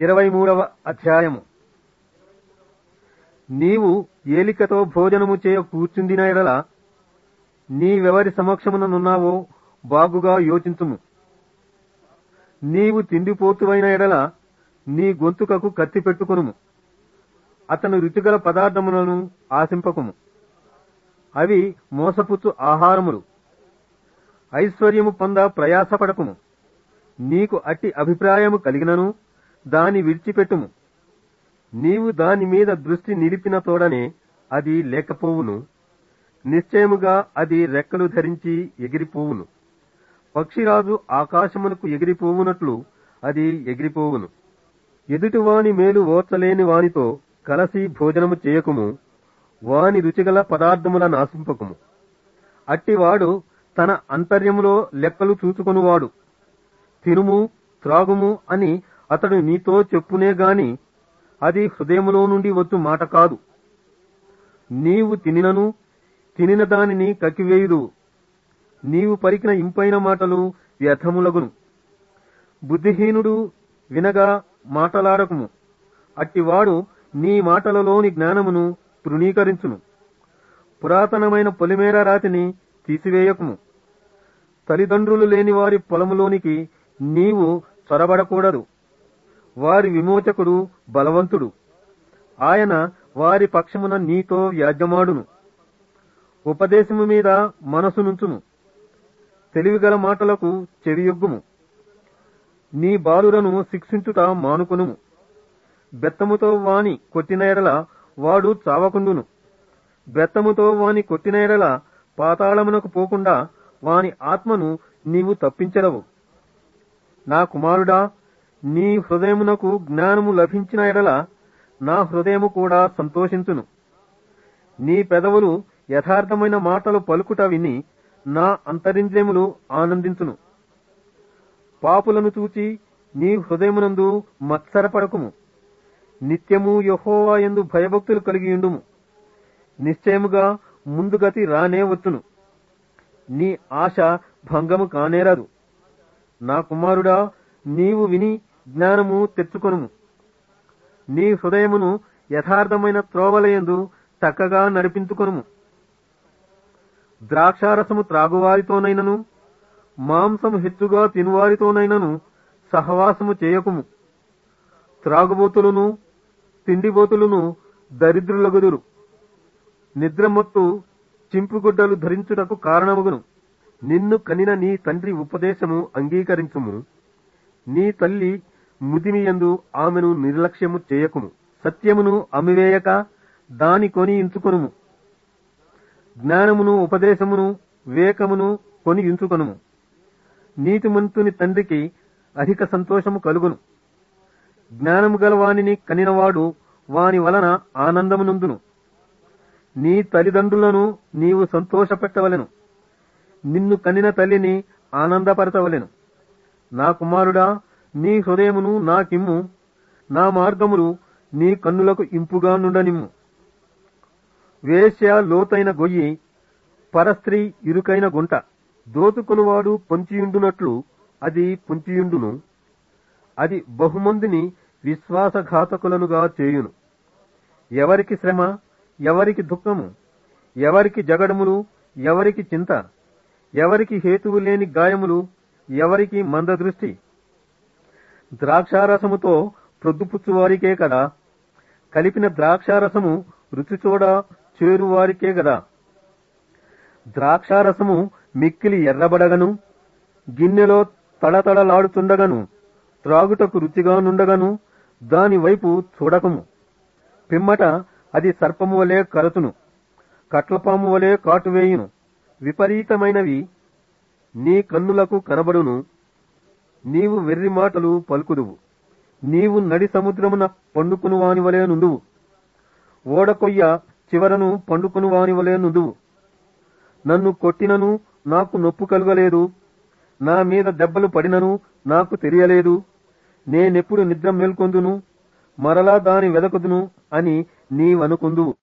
ఇరవై మూడవ అధ్యాయము నీవు ఏలికతో భోజనము చేయ కూర్చుందిన ఎడల నీవెవరి సమక్షముననున్నావో బాగుగా యోచించుము నీవు తిండిపోతువైన ఎడల నీ గొంతుకకు కత్తి పెట్టుకొనుము అతను రుచిగల పదార్థములను ఆశింపకుము అవి మోసపుచ్చు ఆహారములు ఐశ్వర్యము పొంద ప్రయాసపడకుము నీకు అట్టి అభిప్రాయము కలిగినను దాని విడిచిపెట్టుము నీవు దాని మీద దృష్టి నిలిపిన తోడనే అది లేకపోవును నిశ్చయముగా అది రెక్కలు ధరించి ఎగిరిపోవును పక్షిరాజు ఆకాశమునకు ఎగిరిపోవునట్లు అది ఎగిరిపోవును ఎదుటివాని మేలు ఓర్చలేని వానితో కలసి భోజనము చేయకుము వాని రుచిగల పదార్థముల నాశింపకుము అట్టివాడు తన అంతర్యములో లెక్కలు చూచుకొనువాడు తినుము త్రాగుము అని అతడు నీతో చెప్పునే గాని అది హృదయములో నుండి వచ్చు మాట కాదు నీవు తినినను తినిన దానిని కక్కివేయుదు నీవు పలికిన ఇంపైన మాటలు వ్యర్థములగును బుద్ధిహీనుడు వినగా మాటలాడకుము అట్టివాడు నీ మాటలలోని జ్ఞానమును తృణీకరించును పురాతనమైన పొలిమేర రాతిని తీసివేయకుము తల్లిదండ్రులు లేని వారి పొలములోనికి నీవు చొరబడకూడదు వారి విమోచకుడు బలవంతుడు ఆయన వారి పక్షమున నీతో వ్యాజ్యమాడును ఉపదేశము మీద మనసునుంచును తెలివిగల మాటలకు చెవియొగ్గుము నీ బాలురను శిక్షించుట మానుకొనుము బెత్తముతో వాని కొట్టిన ఎడల వాడు చావకుండును బెత్తముతో వాని కొట్టిన ఎడల పాతాళమునకు పోకుండా వాని ఆత్మను నీవు తప్పించదవు నా కుమారుడా నీ హృదయమునకు జ్ఞానము లభించిన ఎడల నా హృదయము కూడా సంతోషించును నీ పెదవులు యథార్థమైన మాటలు పలుకుట విని నా అంతరింద్రియములు ఆనందించును పాపులను చూచి నీ హృదయమునందు మత్సరపడకుము నిత్యము యహోవా ఎందు భయభక్తులు కలిగి ఉండుము నిశ్చయముగా ముందుగతి రానే వచ్చును నీ ఆశ భంగము కానేరదు నా కుమారుడా నీవు విని జ్ఞానము తెచ్చుకొనుము నీ హృదయమును యథార్థమైన త్రోవలయందు చక్కగా నడిపించుకొనుము ద్రాక్షారసము త్రాగువారితోనైనను మాంసము హెచ్చుగా తినువారితోనైనను సహవాసము చేయకుము త్రాగుబోతులను తిండిబోతులను దరిద్రులగుదురు నిద్రమత్తు చింపుగుడ్డలు ధరించుటకు కారణమగును నిన్ను కనిన నీ తండ్రి ఉపదేశము అంగీకరించుము నీ తల్లి ముదిమియందు ఆమెను నిర్లక్ష్యము చేయకుము సత్యమును అమివేయక దాని కొని ఇంచుకొనుము జ్ఞానమును ఉపదేశమును వివేకమును కొని ఇంచుకొనుము నీతిమంతుని తండ్రికి అధిక సంతోషము కలుగును జ్ఞానము గల వానిని కనినవాడు వాని వలన ఆనందమునందును నీ తల్లిదండ్రులను నీవు సంతోషపెట్టవలెను నిన్ను కనిన తల్లిని ఆనందపరచవలెను నా కుమారుడా నీ హృదయమును నాకిమ్ము నా మార్గములు నీ కన్నులకు ఇంపుగా నుండనిమ్ము వేశ్య లోతైన గొయ్యి పరస్త్రీ ఇరుకైన గుంట దోచుకొనువాడు పొంచియుండునట్లు అది పొంచియుండును అది బహుమందిని విశ్వాసఘాతకులనుగా చేయును ఎవరికి శ్రమ ఎవరికి దుఃఖము ఎవరికి జగడములు ఎవరికి చింత ఎవరికి హేతువు లేని గాయములు ఎవరికి మందదృష్టి ద్రాక్షారసముతో ప్రొద్దుపుచ్చువారికే కదా కలిపిన ద్రాక్షారసము రుచి చూడ చేరువారికే గదా ద్రాక్షారసము మిక్కిలి ఎర్రబడగను గిన్నెలో తడతడలాడుతుండగను త్రాగుటకు రుచిగా నుండగను దాని వైపు చూడకము పిమ్మట అది సర్పము వలె కరతును కట్లపాము వలె కాటువేయును విపరీతమైనవి నీ కన్నులకు కనబడును నీవు వెర్రి మాటలు పలుకుదువు నీవు నడి సముద్రమున పండుకును వాని వలె నుండువు ఓడకొయ్య చివరను పండుకును వాని వలె నుండువు నన్ను కొట్టినను నాకు నొప్పు కలుగలేదు నా మీద దెబ్బలు పడినను నాకు తెలియలేదు నేనెప్పుడు నిద్ర మేల్కొందును మరలా దాని వెదకుదును అని నీవనుకుందువు